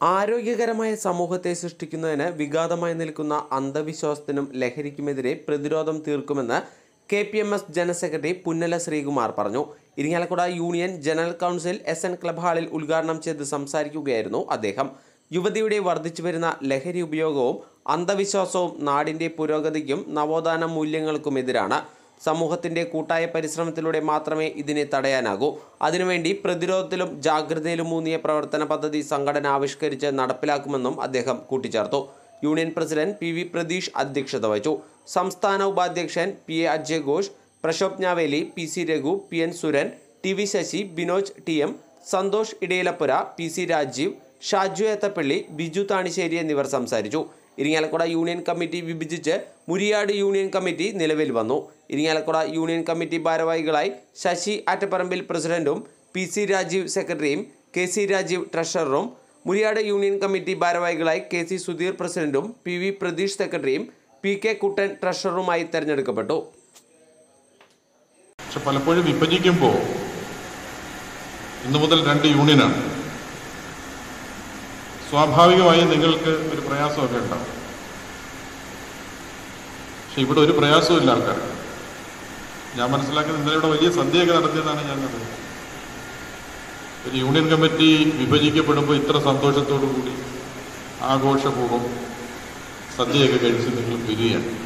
ആരോഗ്യകരമായ സമൂഹത്തെ സൃഷ്ടിക്കുന്നതിന് വിഘാതമായി നിൽക്കുന്ന അന്ധവിശ്വാസത്തിനും ലഹരിക്കുമെതിരെ പ്രതിരോധം തീർക്കുമെന്ന് K P M S general secretary Punnala Sreekumar പറഞ്ഞു Irinjalakuda union general council S N club ഹാളിൽ ഉദ്ഘാടനം ചെയ്ത് സംസാരിക്കുകയായിരുന്നു അദ്ദേഹം യുവതിയുടെ വർദ്ധിച്ചു വരുന്ന ലഹരി ഉപയോഗവും അന്ധവിശ്വാസവും നാടിന്റെ പുരോഗതിക്കും നവോത്ഥാന മൂല്യങ്ങൾക്കുമെതിരാണ് സമൂഹത്തിന്റെ കൂട്ടായ പരിശ്രമത്തിലൂടെ മാത്രമേ ഇതിനെ തടയാനാകൂ അതിനുവേണ്ടി പ്രതിരോധത്തിലും ജാഗ്രതയിലും ഊന്നിയ പ്രവർത്തന പദ്ധതി സംഘടന ആവിഷ്കരിച്ച് നടപ്പിലാക്കുമെന്നും അദ്ദേഹം കൂട്ടിച്ചേർത്തു union president P V Pratheesh അധ്യക്ഷത വഹിച്ചു സംസ്ഥാന ഉപാധ്യക്ഷൻ P A Ajay Ghosh Prashobh Njaveli P C Raghu P N Suran T V Sasi Binoj T M Santhosh Edayilappura P C Rajeev Shaju Ethappally Biju Thanissery എന്നിവർ സംസാരിച്ചു ഇരിങ്ങാലക്കുട യൂണിയൻ കമ്മിറ്റി വിഭജിച്ച് മുരിയാട് യൂണിയൻ കമ്മിറ്റി നിലവിൽ വന്നു ഇരിങ്ങാലക്കുട യൂണിയൻ കമ്മിറ്റി ഭാരവാഹികളായി ശശി ആറ്റപ്പറമ്പിൽ പ്രസിഡന്റും പി സി രാജീവ് സെക്രട്ടറിയും കെ സി രാജീവ് ട്രഷററും മുരിയാട് യൂണിയൻ കമ്മിറ്റി ഭാരവാഹികളായി കെ സി സുധീർ പ്രസിഡന്റും പി വി പ്രതീഷ് സെക്രട്ടറിയും പി കെ കുട്ടൻ ട്രഷററുമായി തെരഞ്ഞെടുക്കപ്പെട്ടു പക്ഷെ പലപ്പോഴും വിഭജിക്കുമ്പോൾ ഇന്നു മുതൽ രണ്ട് യൂണിയനാണ് സ്വാഭാവികമായും നിങ്ങൾക്ക് ഒരു പ്രയാസമൊക്കെ ഉണ്ടാവും പക്ഷെ ഇവിടെ ഒരു പ്രയാസവും ഇല്ല ആൾക്കാർ ഞാൻ മനസ്സിലാക്കുന്നത് ഇന്നലെ ഇവിടെ വലിയ സദ്യയൊക്കെ നടത്തിയതാണ് ഞാൻ കണ്ടത് ഒരു യൂണിയൻ കമ്മിറ്റി വിഭജിക്കപ്പെടുമ്പോൾ ഇത്ര സന്തോഷത്തോടു കൂടി ആഘോഷപൂർവ്വം സദ്യയൊക്കെ കഴിച്ച് നിങ്ങൾ പിരിയാണ്